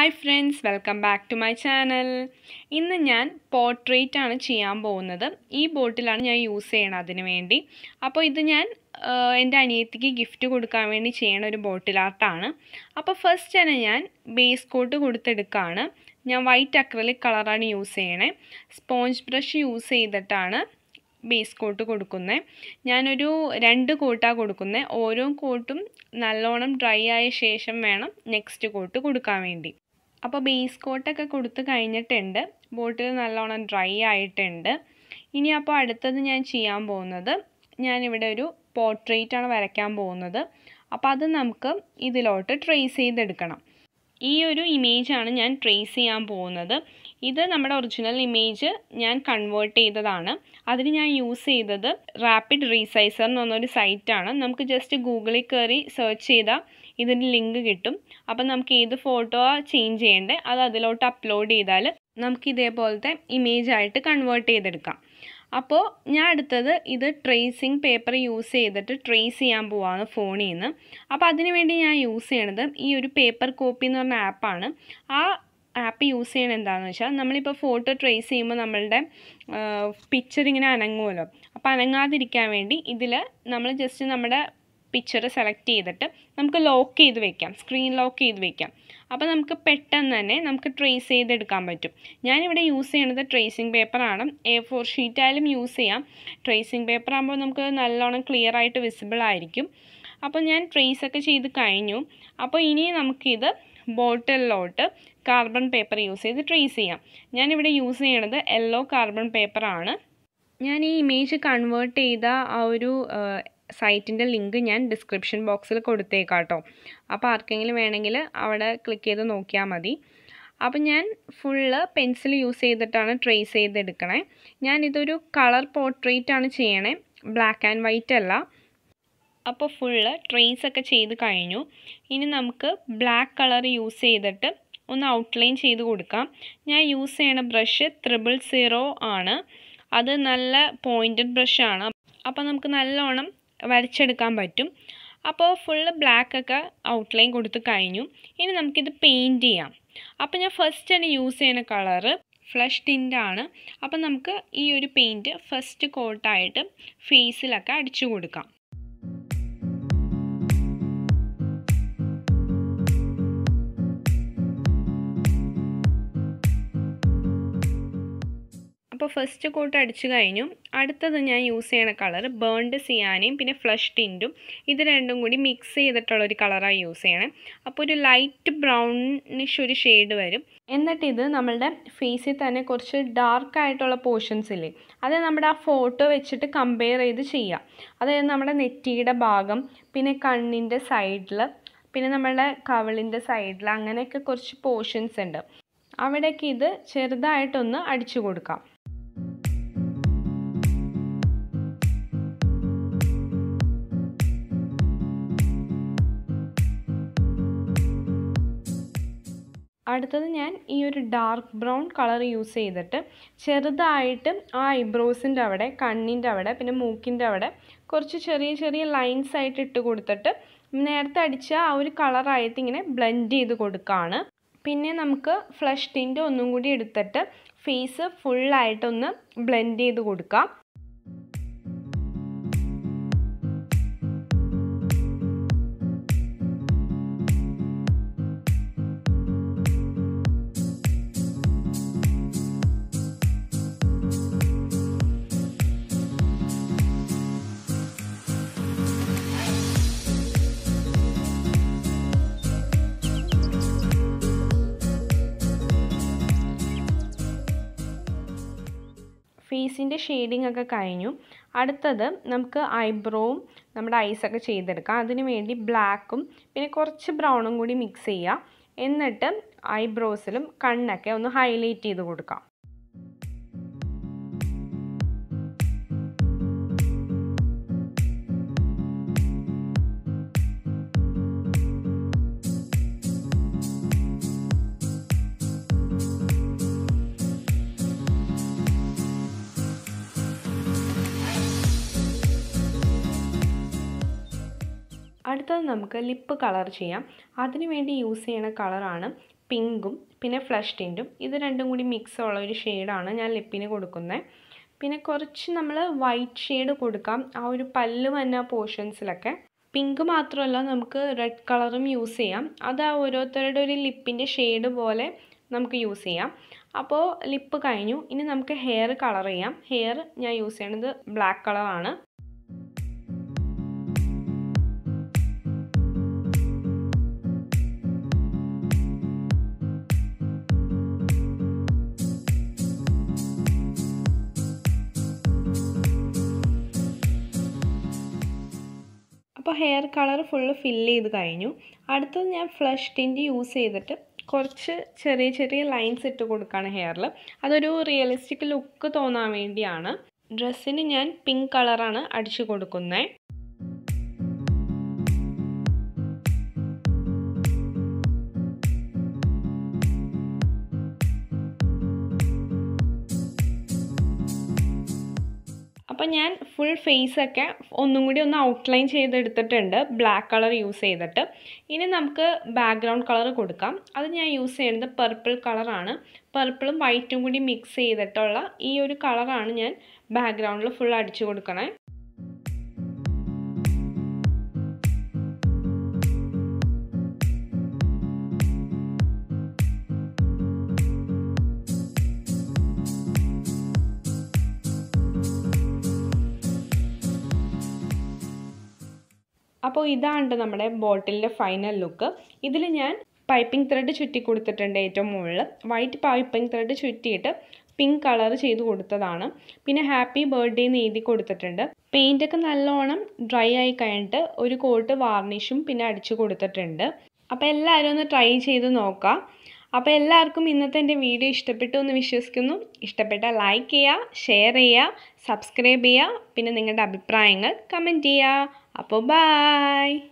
hi friends welcome back to my channel ഇന്ന് ഞാൻ portrait ആണ് ചെയ്യാൻ പോകുന്നത് ഈ ബോട്ടിലാണ് ഞാൻ യൂസ് ചെയ്യണത് അതിന് വേണ്ടി അപ്പോൾ ഇത് ഞാൻ ആ, എൻ്റെ അനിയത്തിക്ക് ഗിഫ്റ്റ് കൊടുക്കാൻ വേണ്ടി ചെയ്യണ ഒരു ബോട്ടിൽ ആർട്ടാണ് അപ്പോൾ ഫസ്റ്റ് തന്നെ ഞാൻ ബേസ് കോട്ട് കൊടുത്തെടുക്കുകയാണ് ഞാൻ വൈറ്റ് അക്രലിക് കളറാണ് യൂസ് ചെയ്യണേ സ്പോഞ്ച് ബ്രഷ് യൂസ് ചെയ്തിട്ടാണ് ബേസ് കോട്ട് കൊടുക്കുന്നത് ഞാനൊരു രണ്ട് കോട്ടാണ് കൊടുക്കുന്നത് ഓരോ കോട്ടും നല്ലോണം ഡ്രൈ ആയ ശേഷം വേണം നെക്സ്റ്റ് കോട്ട് കൊടുക്കാൻ വേണ്ടി അപ്പോൾ ബേസ് കോട്ടൊക്കെ കൊടുത്ത് കഴിഞ്ഞിട്ടുണ്ട് ബോട്ടിൽ നല്ലോണം ഡ്രൈ ആയിട്ടുണ്ട് ഇനി അപ്പോൾ അടുത്തത് ഞാൻ ചെയ്യാൻ പോകുന്നത് ഞാനിവിടെ ഒരു പോർട്രേറ്റ് ആണ് വരയ്ക്കാൻ പോകുന്നത് അപ്പോൾ അത് നമുക്ക് ഇതിലോട്ട് ട്രേസ് ചെയ്തെടുക്കണം ഈ ഒരു ഇമേജാണ് ഞാൻ ട്രേസ് ചെയ്യാൻ പോകുന്നത് ഇത് നമ്മുടെ ഒറിജിനൽ ഇമേജ് ഞാൻ കൺവേർട്ട് ചെയ്തതാണ് അതിന് ഞാൻ യൂസ് ചെയ്തത് റാപ്പിഡ് റീസൈസർ എന്ന് പറഞ്ഞൊരു സൈറ്റാണ് നമുക്ക് ജസ്റ്റ് ഗൂഗിളിൽ കയറി സെർച്ച് ചെയ്താൽ ഇതിൻ്റെ ലിങ്ക് കിട്ടും അപ്പം നമുക്ക് ഏത് ഫോട്ടോ ചേഞ്ച് ചെയ്യേണ്ടത് അത് അതിലോട്ട് അപ്ലോഡ് ചെയ്താൽ നമുക്ക് ഇതേപോലത്തെ ഇമേജ് ആയിട്ട് കൺവേർട്ട് ചെയ്തെടുക്കാം അപ്പോൾ ഞാൻ അടുത്തത് ഇത് ട്രേസിങ് പേപ്പർ യൂസ് ചെയ്തിട്ട് ട്രേസ് ചെയ്യാൻ പോവാണ് ഫോണിൽ നിന്ന് അപ്പോൾ അതിന് വേണ്ടി ഞാൻ യൂസ് ചെയ്യണത് ഈ ഒരു പേപ്പർ കോപ്പി എന്ന് പറഞ്ഞ ആപ്പാണ് ആ ആപ്പ് യൂസ് ചെയ്യണത് എന്താണെന്ന് വെച്ചാൽ നമ്മളിപ്പോൾ ഫോട്ടോ ട്രേസ് ചെയ്യുമ്പോൾ നമ്മളുടെ പിക്ചർ ഇങ്ങനെ അനങ്ങുമല്ലോ അപ്പോൾ അനങ്ങാതിരിക്കാൻ വേണ്ടി ഇതിൽ നമ്മൾ ജസ്റ്റ് നമ്മുടെ പിക്ചർ സെലക്ട് ചെയ്തിട്ട് നമുക്ക് ലോക്ക് ചെയ്ത് വെക്കാം സ്ക്രീൻ ലോക്ക് ചെയ്ത് വെക്കാം അപ്പോൾ നമുക്ക് പെട്ടെന്ന് തന്നെ നമുക്ക് ട്രേസ് ചെയ്തെടുക്കാൻ പറ്റും ഞാനിവിടെ യൂസ് ചെയ്യണത് ട്രേസിങ് പേപ്പറാണ് എ ഫോർ ഷീറ്റായാലും യൂസ് ചെയ്യാം ട്രേസിങ് പേപ്പർ ആകുമ്പോൾ നമുക്ക് നല്ലോണം ക്ലിയർ ആയിട്ട് വിസിബിൾ ആയിരിക്കും അപ്പോൾ ഞാൻ ട്രേസ് ഒക്കെ ചെയ്ത് കഴിഞ്ഞു അപ്പോൾ ഇനി നമുക്കിത് ബോട്ടിലിലോട്ട് കാർബൺ പേപ്പർ യൂസ് ചെയ്ത് ട്രേസ് ചെയ്യാം ഞാനിവിടെ യൂസ് ചെയ്യണത് യെല്ലോ കാർബൺ പേപ്പറാണ് ഞാൻ ഈ ഇമേജ് കൺവേർട്ട് ചെയ്ത ആ ഒരു സൈറ്റിൻ്റെ ലിങ്ക് ഞാൻ ഡിസ്ക്രിപ്ഷൻ ബോക്സിൽ കൊടുത്തേക്കാം കേട്ടോ അപ്പോൾ ആർക്കെങ്കിലും വേണമെങ്കിൽ അവിടെ ക്ലിക്ക് ചെയ്ത് നോക്കിയാൽ മതി അപ്പോൾ ഞാൻ ഫുള്ള് പെൻസിൽ യൂസ് ചെയ്തിട്ടാണ് ട്രേസ് ചെയ്തെടുക്കണേ ഞാൻ ഇതൊരു കളർ പോർട്രേറ്റ് ആണ് ചെയ്യണേ ബ്ലാക്ക് ആൻഡ് വൈറ്റ് അല്ല അപ്പോൾ ഫുള്ള് ട്രേസ് ഒക്കെ ചെയ്ത് കഴിഞ്ഞു ഇനി നമുക്ക് ബ്ലാക്ക് കളർ യൂസ് ചെയ്തിട്ട് ഒന്ന് ഔട്ട്ലൈൻ ചെയ്ത് കൊടുക്കാം ഞാൻ യൂസ് ചെയ്യണ ബ്രഷ് ത്രിബിൾ സീറോ ആണ് അത് നല്ല പോയിൻറ്റഡ് ബ്രഷാണ് അപ്പോൾ നമുക്ക് നല്ലോണം വരച്ചെടുക്കാൻ പറ്റും അപ്പോൾ ഫുള്ള് ബ്ലാക്ക് ഒക്കെ ഔട്ട്ലൈൻ കൊടുത്ത് കഴിഞ്ഞു ഇനി നമുക്കിത് പെയിൻറ്റ് ചെയ്യാം അപ്പോൾ ഞാൻ ഫസ്റ്റ് തന്നെ യൂസ് ചെയ്യുന്ന കളറ് ഫ്ലഷ് ടിൻ്റാണ് അപ്പോൾ നമുക്ക് ഈ ഒരു പെയിൻറ്റ് ഫസ്റ്റ് കോട്ടായിട്ട് ഫേസിലൊക്കെ അടിച്ചു കൊടുക്കാം അപ്പോൾ ഫസ്റ്റ് കോട്ട് അടിച്ചു കഴിഞ്ഞു അടുത്തത് ഞാൻ യൂസ് ചെയ്യണ കളർ ബേൺഡ് സിയാനയും പിന്നെ ഫ്ലഷ് ടിൻറ്റും ഇത് രണ്ടും കൂടി മിക്സ് ചെയ്തിട്ടുള്ളൊരു കളറാണ് യൂസ് ചെയ്യണേ അപ്പോൾ ഒരു ലൈറ്റ് ബ്രൗണിഷ് ഒരു ഷെയ്ഡ് വരും എന്നിട്ട് ഇത് നമ്മളുടെ ഫേസിൽ തന്നെ കുറച്ച് ഡാർക്ക് ആയിട്ടുള്ള പോർഷൻസ് ഇല്ലേ അത് നമ്മുടെ ആ ഫോട്ടോ വെച്ചിട്ട് കമ്പയർ ചെയ്ത് ചെയ്യാം അതായത് നമ്മുടെ നെറ്റിയുടെ ഭാഗം പിന്നെ കണ്ണിൻ്റെ സൈഡിൽ പിന്നെ നമ്മളുടെ കവിളിൻ്റെ സൈഡിൽ അങ്ങനെയൊക്കെ കുറച്ച് പോർഷൻസ് ഉണ്ട് അവിടേക്ക് ഇത് ചെറുതായിട്ടൊന്ന് അടിച്ചു കൊടുക്കാം അടുത്തത് ഞാൻ ഈ ഒരു ഡാർക്ക് ബ്രൗൺ കളർ യൂസ് ചെയ്തിട്ട് ചെറുതായിട്ട് ആ ഐബ്രോസിൻ്റെ അവിടെ കണ്ണിൻ്റെ അവിടെ പിന്നെ മൂക്കിൻ്റെ അവിടെ കുറച്ച് ചെറിയ ചെറിയ ലൈൻസ് ആയിട്ട് ഇട്ട് കൊടുത്തിട്ട് നേരത്തെ അടിച്ച ആ ഒരു കളറായിട്ട് ഇങ്ങനെ ബ്ലെൻഡ് ചെയ്ത് കൊടുക്കുകയാണ് പിന്നെ നമുക്ക് ഫ്ലഷ് ടിൻ്റ് ഒന്നും കൂടി എടുത്തിട്ട് ഫേസ് ഫുള്ളായിട്ടൊന്ന് ബ്ലെൻഡ് ചെയ്ത് കൊടുക്കാം ഫേസിൻ്റെ ഷെയ്ഡിങ് ഒക്കെ കഴിഞ്ഞു അടുത്തത് നമുക്ക് ഐബ്രോവും നമ്മുടെ ഐസൊക്കെ ചെയ്തെടുക്കാം അതിന് വേണ്ടി ബ്ലാക്കും പിന്നെ കുറച്ച് ബ്രൗണും കൂടി മിക്സ് ചെയ്യുക എന്നിട്ട് ഐബ്രോസിലും കണ്ണൊക്കെ ഒന്ന് ഹൈലൈറ്റ് ചെയ്ത് കൊടുക്കാം അടുത്തത് നമുക്ക് ലിപ്പ് കളർ ചെയ്യാം അതിന് വേണ്ടി യൂസ് ചെയ്യുന്ന കളറാണ് പിങ്കും പിന്നെ ഫ്ലഷ് ടിൻറ്റും ഇത് രണ്ടും കൂടി മിക്സ് ഉള്ള ഒരു ഷെയ്ഡാണ് ഞാൻ ലിപ്പിന് കൊടുക്കുന്നത് പിന്നെ കുറച്ച് നമ്മൾ വൈറ്റ് ഷെയ്ഡ് കൊടുക്കാം ആ ഒരു പല്ല് വന്ന പോർഷൻസിലൊക്കെ പിങ്ക് മാത്രമല്ല നമുക്ക് റെഡ് കളറും യൂസ് ചെയ്യാം അത് ആ ഓരോരുത്തരുടെ ഒരു ലിപ്പിൻ്റെ ഷെയ്ഡ് പോലെ നമുക്ക് യൂസ് ചെയ്യാം അപ്പോൾ ലിപ്പ് കഴിഞ്ഞു ഇനി നമുക്ക് ഹെയർ കളർ ചെയ്യാം ഹെയർ ഞാൻ യൂസ് ചെയ്യണത് ബ്ലാക്ക് കളറാണ് അപ്പോൾ ഹെയർ കളർ ഫുള്ള് ഫില്ല് ചെയ്ത് കഴിഞ്ഞു അടുത്തത് ഞാൻ ഫ്ലഷ് ടിൻറ്റ് യൂസ് ചെയ്തിട്ട് കുറച്ച് ചെറിയ ചെറിയ ലൈൻസ് ഇട്ട് കൊടുക്കുകയാണ് ഹെയറിൽ അതൊരു റിയലിസ്റ്റിക് ലുക്ക് തോന്നാൻ വേണ്ടിയാണ് ഡ്രസ്സിന് ഞാൻ പിങ്ക് കളറാണ് അടിച്ചു കൊടുക്കുന്നത് അപ്പോൾ ഞാൻ ഫുൾ ഫേസൊക്കെ ഒന്നും കൂടി ഒന്ന് ഔട്ട്ലൈൻ ചെയ്തെടുത്തിട്ടുണ്ട് ബ്ലാക്ക് കളർ യൂസ് ചെയ്തിട്ട് ഇനി നമുക്ക് ബാക്ക്ഗ്രൗണ്ട് കളർ കൊടുക്കാം അത് ഞാൻ യൂസ് ചെയ്യുന്നത് പർപ്പിൾ കളറാണ് പർപ്പിളും വൈറ്റും കൂടി മിക്സ് ചെയ്തിട്ടുള്ള ഈ ഒരു കളറാണ് ഞാൻ ബാക്ക്ഗ്രൗണ്ടിൽ ഫുൾ അടിച്ചു കൊടുക്കണേ അപ്പോൾ ഇതാണ് നമ്മുടെ ബോട്ടിലിൻ്റെ ഫൈനൽ ലുക്ക് ഇതിൽ ഞാൻ പൈപ്പിംഗ് ത്രെഡ് ചുറ്റി കൊടുത്തിട്ടുണ്ട് ഏറ്റവും മുകളിൽ വൈറ്റ് പൈപ്പിംഗ് ത്രെഡ് ചുറ്റിയിട്ട് പിങ്ക് കളർ ചെയ്ത് കൊടുത്തതാണ് പിന്നെ ഹാപ്പി ബർത്ത്ഡേ എന്ന് എഴുതി കൊടുത്തിട്ടുണ്ട് പെയിൻ്റൊക്കെ നല്ലോണം ഡ്രൈ ആയി കഴിഞ്ഞിട്ട് ഒരു കോട്ട് വാർണിഷും പിന്നെ അടിച്ചു കൊടുത്തിട്ടുണ്ട് അപ്പോൾ എല്ലാവരും ഒന്ന് ട്രൈ ചെയ്ത് നോക്കാം അപ്പോൾ എല്ലാവർക്കും ഇന്നത്തെ എൻ്റെ വീഡിയോ ഇഷ്ടപ്പെട്ടു എന്ന് വിശ്വസിക്കുന്നു ഇഷ്ടപ്പെട്ടാൽ ലൈക്ക് ചെയ്യുക ഷെയർ ചെയ്യുക സബ്സ്ക്രൈബ് ചെയ്യുക പിന്നെ നിങ്ങളുടെ അഭിപ്രായങ്ങൾ കമൻറ്റ് ചെയ്യുക അപ്പോൾ ബായ്